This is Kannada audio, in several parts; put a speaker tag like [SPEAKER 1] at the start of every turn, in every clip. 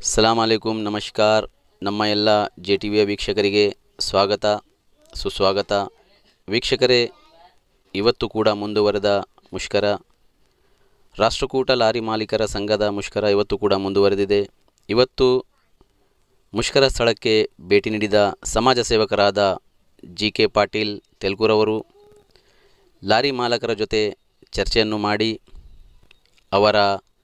[SPEAKER 1] ಸಲಾಮ್ ಅಲೈಕುಮ್ ನಮಸ್ಕಾರ ನಮ್ಮ ಎಲ್ಲ ಜೆ ಟಿ ವಿಯ ವೀಕ್ಷಕರಿಗೆ ಸ್ವಾಗತ ಸುಸ್ವಾಗತ ವೀಕ್ಷಕರೇ ಇವತ್ತು ಕೂಡ ಮುಂದುವರೆದ ಮುಷ್ಕರ ರಾಷ್ಟ್ರಕೂಟ ಲಾರಿ ಮಾಲೀಕರ ಸಂಘದ ಮುಷ್ಕರ ಇವತ್ತು ಕೂಡ ಮುಂದುವರೆದಿದೆ ಇವತ್ತು ಮುಷ್ಕರ ಸ್ಥಳಕ್ಕೆ ಭೇಟಿ ನೀಡಿದ ಸಮಾಜ ಸೇವಕರಾದ ಜಿ ಕೆ ಪಾಟೀಲ್ ತೆಲ್ಕೂರವರು ಲಾರಿ ಮಾಲಕರ ಜೊತೆ ಚರ್ಚೆಯನ್ನು ಮಾಡಿ ಅವರ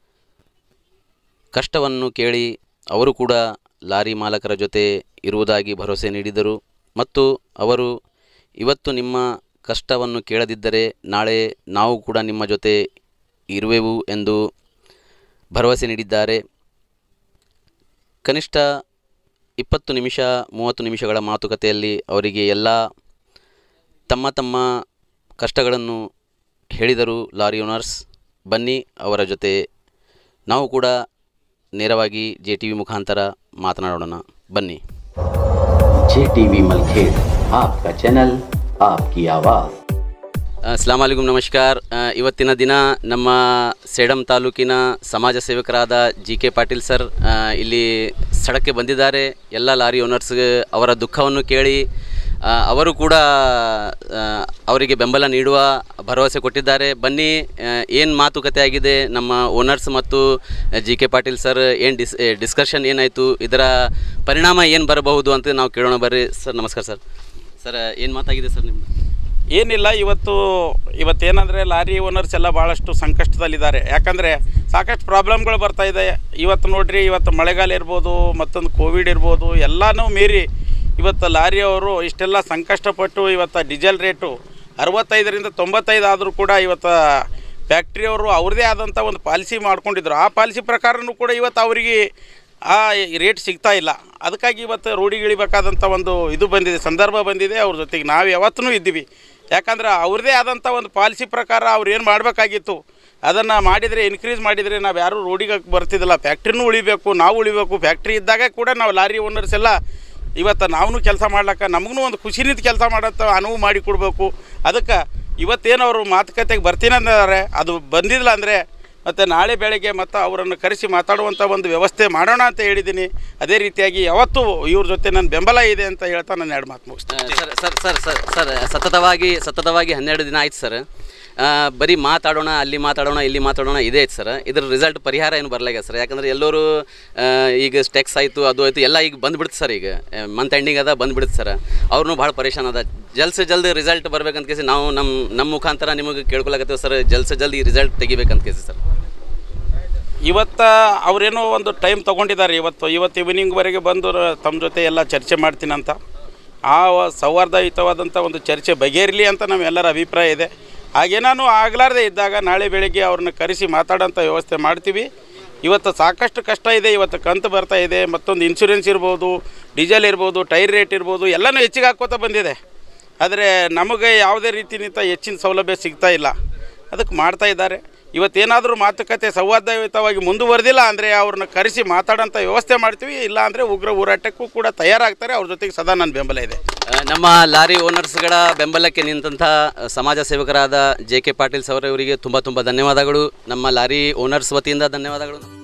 [SPEAKER 1] ಕಷ್ಟವನ್ನು ಕೇಳಿ ಅವರು ಕೂಡ ಲಾರಿ ಮಾಲಕರ ಜೊತೆ ಇರುವುದಾಗಿ ಭರವಸೆ ನೀಡಿದರು ಮತ್ತು ಅವರು ಇವತ್ತು ನಿಮ್ಮ ಕಷ್ಟವನ್ನು ಕೇಳದಿದ್ದರೆ ನಾಳೆ ನಾವು ಕೂಡ ನಿಮ್ಮ ಜೊತೆ ಇರುವೆವು ಎಂದು ಭರವಸೆ ನೀಡಿದ್ದಾರೆ ಕನಿಷ್ಠ ಇಪ್ಪತ್ತು ನಿಮಿಷ ಮೂವತ್ತು ನಿಮಿಷಗಳ ಮಾತುಕತೆಯಲ್ಲಿ ಅವರಿಗೆ ಎಲ್ಲ ತಮ್ಮ ತಮ್ಮ ಕಷ್ಟಗಳನ್ನು ಹೇಳಿದರು ಲಾರಿ ಓನರ್ಸ್ ಬನ್ನಿ ಅವರ ಜೊತೆ ನಾವು ಕೂಡ ನೇರವಾಗಿ ಜೆ ಟಿ ವಿ ಮುಖಾಂತರ ಮಾತನಾಡೋಣ ಬನ್ನಿ
[SPEAKER 2] जे टीवी मलखेड़ आपका चैनल आपकी आवाज़
[SPEAKER 1] ಅಸ್ಲಾಂ ಅಲೈಕುಂ ನಮಸ್ಕಾರ ಆ, ಇವತ್ತಿನ ದಿನ ನಮ್ಮ ಸೇಡಂ ತಾಲೂಕಿನ ಸಮಾಜ ಸೇವಕರಾದ ಜಿ ಕೆ ಪಾಟೀಲ್ ಸರ್ ಆ, ಇಲ್ಲಿ ಸ್ಥಳಕ್ಕೆ ಬಂದಿದ್ದಾರೆ ಎಲ್ಲ ಲಾರಿ ಓನರ್ಸ್ ಅವರ ದುಃಖವನ್ನು ಕೇಳಿ ಆ, ಅವರು ಕೂಡ ಆ, ಅವರಿಗೆ ಬೆಂಬಲ ನೀಡುವ ಭರವಸೆ ಕೊಟ್ಟಿದ್ದಾರೆ ಬನ್ನಿ ಏನು ಮಾತುಕತೆ ಆಗಿದೆ ನಮ್ಮ ಓನರ್ಸ್ ಮತ್ತು ಜಿ ಕೆ ಪಾಟೀಲ್ ಸರ್ ಏನು ಡಿಸ್ ಡಿಸ್ಕಷನ್ ಏನಾಯಿತು ಇದರ ಪರಿಣಾಮ ಏನು ಬರಬಹುದು ಅಂತ ನಾವು ಕೇಳೋಣ ಬರ್ರಿ ಸರ್ ನಮಸ್ಕಾರ ಸರ್ ಸರ್ ಏನು ಮಾತಾಗಿದೆ ಸರ್ ನಿಮ್ಮದು
[SPEAKER 3] ಏನಿಲ್ಲ ಇವತ್ತು ಇವತ್ತೇನಂದರೆ ಲಾರಿ ಓನರ್ಸ್ ಎಲ್ಲ ಭಾಳಷ್ಟು ಸಂಕಷ್ಟದಲ್ಲಿದ್ದಾರೆ ಯಾಕಂದರೆ ಸಾಕಷ್ಟು ಪ್ರಾಬ್ಲಮ್ಗಳು ಬರ್ತಾ ಇದೆ ಇವತ್ತು ನೋಡ್ರಿ ಇವತ್ತು ಮಳೆಗಾಲ ಇರ್ಬೋದು ಮತ್ತೊಂದು ಕೋವಿಡ್ ಇರ್ಬೋದು ಎಲ್ಲನೂ ಮೀರಿ ಇವತ್ತು ಲಾರಿಯವರು ಇಷ್ಟೆಲ್ಲ ಸಂಕಷ್ಟಪಟ್ಟು ಇವತ್ತು ಡೀಸೆಲ್ ರೇಟು ಅರವತ್ತೈದರಿಂದ ತೊಂಬತ್ತೈದು ಆದರೂ ಕೂಡ ಇವತ್ತು ಫ್ಯಾಕ್ಟ್ರಿಯವರು ಅವ್ರದ್ದೇ ಆದಂಥ ಒಂದು ಪಾಲಿಸಿ ಮಾಡ್ಕೊಂಡಿದ್ರು ಆ ಪಾಲಿಸಿ ಪ್ರಕಾರನೂ ಕೂಡ ಇವತ್ತು ಅವರಿಗೆ ಆ ರೇಟ್ ಸಿಗ್ತಾ ಇಲ್ಲ ಅದಕ್ಕಾಗಿ ಇವತ್ತು ರೂಢಿಗಿಳಿಬೇಕಾದಂಥ ಒಂದು ಇದು ಬಂದಿದೆ ಸಂದರ್ಭ ಬಂದಿದೆ ಅವ್ರ ಜೊತೆಗೆ ನಾವು ಯಾವತ್ತೂ ಇದ್ದೀವಿ ಯಾಕಂದ್ರೆ ಅವ್ರದ್ದೇ ಆದಂಥ ಒಂದು ಪಾಲಿಸಿ ಪ್ರಕಾರ ಅವ್ರು ಏನು ಮಾಡಬೇಕಾಗಿತ್ತು ಅದನ್ನು ಮಾಡಿದರೆ ಇನ್ಕ್ರೀಸ್ ಮಾಡಿದರೆ ನಾವು ಯಾರೂ ರೋಡಿಗೆ ಬರ್ತಿದ್ದಿಲ್ಲ ಫ್ಯಾಕ್ಟ್ರಿನೂ ಉಳಿಬೇಕು ನಾವು ಉಳಿಬೇಕು ಫ್ಯಾಕ್ಟ್ರಿ ಇದ್ದಾಗ ಕೂಡ ನಾವು ಲಾರಿ ಓನರ್ಸ್ ಎಲ್ಲ ಇವತ್ತು ನಾವು ಕೆಲಸ ಮಾಡ್ಲಕ್ಕ ನಮಗೂ ಒಂದು ಖುಷಿನಿಂದ ಕೆಲಸ ಮಾಡತ್ತ ಅನುವು ಮಾಡಿ ಕೊಡಬೇಕು ಅದಕ್ಕೆ ಇವತ್ತೇನು ಅವರು ಮಾತುಕತೆಗೆ ಬರ್ತೀನಿ ಅಂದಿದ್ದಾರೆ ಅದು ಬಂದಿಲ್ಲ ಅಂದರೆ ಮತ್ತು ನಾಳೆ ಬೆಳಗ್ಗೆ ಮತ್ತು ಅವರನ್ನು ಕರೆಸಿ ಮಾತಾಡುವಂಥ ಒಂದು ವ್ಯವಸ್ಥೆ ಮಾಡೋಣ ಅಂತ ಹೇಳಿದ್ದೀನಿ ಅದೇ ರೀತಿಯಾಗಿ ಯಾವತ್ತೂ ಇವ್ರ ಜೊತೆ ನನ್ನ ಬೆಂಬಲ ಇದೆ ಅಂತ ಹೇಳ್ತಾ ನಾನು ಎರಡು ಮಾತು ಮುಗಿಸ್ತೀನಿ
[SPEAKER 1] sir sir sir sir sir ಸತತವಾಗಿ ಸತತವಾಗಿ ಹನ್ನೆರಡು ದಿನ ಆಯ್ತು ಸರ್ ಆ, ಬರೀ ಮಾತಾಡೋಣ ಅಲ್ಲಿ ಮಾತಾಡೋಣ ಇಲ್ಲಿ ಮಾತಾಡೋಣ ಇದೇ ಐತೆ ಸರ್ ಇದ್ರ ರಿಸಲ್ಟ್ ಪರಿಹಾರ ಏನು ಬರಲಾಗ ಸರ್ ಯಾಕಂದ್ರೆ ಎಲ್ಲರೂ ಆ, ಈಗ ಟೆಕ್ಸ್ ಆಯಿತು ಅದು ಆಯಿತು ಎಲ್ಲ ಈಗ ಬಂದ್ಬಿಡುತ್ತೆ ಸರ್ ಈಗ ಮಂತ್ ಎಂಡಿಂಗ್ ಅದ ಬಂದ್ಬಿಡುತ್ತೆ ಸರ್ ಅವ್ರನ್ನೂ ಭಾಳ ಪರೇಶಾನ್ ಅದ ಜಲ್ದ್ ಸೆ ಜಲ್ದಿ ರಿಸಲ್ಟ್ ಬರ್ಬೇಕಂತ ಕೇಸಿ ನಾವು ನಮ್ಮ ನಮ್ಮ ಮುಖಾಂತರ ನಿಮಗೆ ಕೇಳ್ಕೊಳಕತ್ತೀವಿ ಸರ್ ಜಲ್ದ್ ಸೆ ಜಲ್ದಿ ರಿಸಲ್ಟ್ ತೆಗಿಬೇಕಂತ ಕೇಸಿ ಸರ್
[SPEAKER 3] ಇವತ್ತು ಅವರೇನೋ ಒಂದು ಟೈಮ್ ತೊಗೊಂಡಿದ್ದಾರೆ ಇವತ್ತು ಇವತ್ತು ಈವ್ನಿಂಗ್ವರೆಗೆ ಬಂದು ತಮ್ಮ ಜೊತೆ ಎಲ್ಲ ಚರ್ಚೆ ಮಾಡ್ತೀನಂತ ಆ ವ- ಸೌಹಾರ್ದಯುತವಾದಂಥ ಒಂದು ಚರ್ಚೆ ಬಗೆಹರಲಿ ಅಂತ ನಮ್ಮೆಲ್ಲರ ಅಭಿಪ್ರಾಯ ಇದೆ ಹಾಗೇನಾನು ಆಗಲಾರ್ದೆ ಇದ್ದಾಗ ನಾಳೆ ಬೆಳಿಗ್ಗೆ ಅವ್ರನ್ನ ಕರೆಸಿ ಮಾತಾಡೋಂಥ ವ್ಯವಸ್ಥೆ ಮಾಡ್ತೀವಿ ಇವತ್ತು ಸಾಕಷ್ಟು ಕಷ್ಟ ಇದೆ ಇವತ್ತು ಕಂತು ಬರ್ತಾ ಇದೆ ಮತ್ತೊಂದು ಇನ್ಶೂರೆನ್ಸ್ ಇರ್ಬೋದು ಡೀಸೆಲ್ ಇರ್ಬೋದು ಟೈರ್ ರೇಟ್ ಇರ್ಬೋದು ಎಲ್ಲನೂ ಹೆಚ್ಚಿಗೆ ಹಾಕ್ಕೋತಾ ಬಂದಿದೆ ಆದರೆ ನಮಗೆ ಯಾವುದೇ ರೀತಿನಿಂದ ಹೆಚ್ಚಿನ ಸೌಲಭ್ಯ ಸಿಗ್ತಾ ಇಲ್ಲ ಅದಕ್ಕೆ ಮಾಡ್ತಾ ಇದ್ದಾರೆ ಇವತ್ತೇನಾದರೂ ಮಾತುಕತೆ ಸೌಹಾರ್ದಯುತವಾಗಿ ಮುಂದುವರೆದಿಲ್ಲ ಅಂದರೆ ಅವ್ರನ್ನ ಕರೆಸಿ ಮಾತಾಡೋಂಥ ವ್ಯವಸ್ಥೆ ಮಾಡ್ತೀವಿ ಇಲ್ಲ ಅಂದರೆ ಉಗ್ರ ಹೋರಾಟಕ್ಕೂ ಕೂಡ ತಯಾರಾಗ್ತಾರೆ ಅವ್ರ ಜೊತೆಗೆ ಸದಾ ನನ್ನ ಬೆಂಬಲ ಇದೆ
[SPEAKER 1] ಆ, ನಮ್ಮ ಲಾರಿ ಓನರ್ಸ್ಗಳ ಬೆಂಬಲಕ್ಕೆ ನಿಂತಹ ಸಮಾಜ ಸೇವಕರಾದ ಜೆ ಕೆ ಪಾಟೀಲ್ ಸರ್ ಅವರಿಗೆ ತುಂಬ ತುಂಬ ಧನ್ಯವಾದಗಳು ನಮ್ಮ ಲಾರಿ ಓನರ್ಸ್ ವತಿಯಿಂದ ಧನ್ಯವಾದಗಳು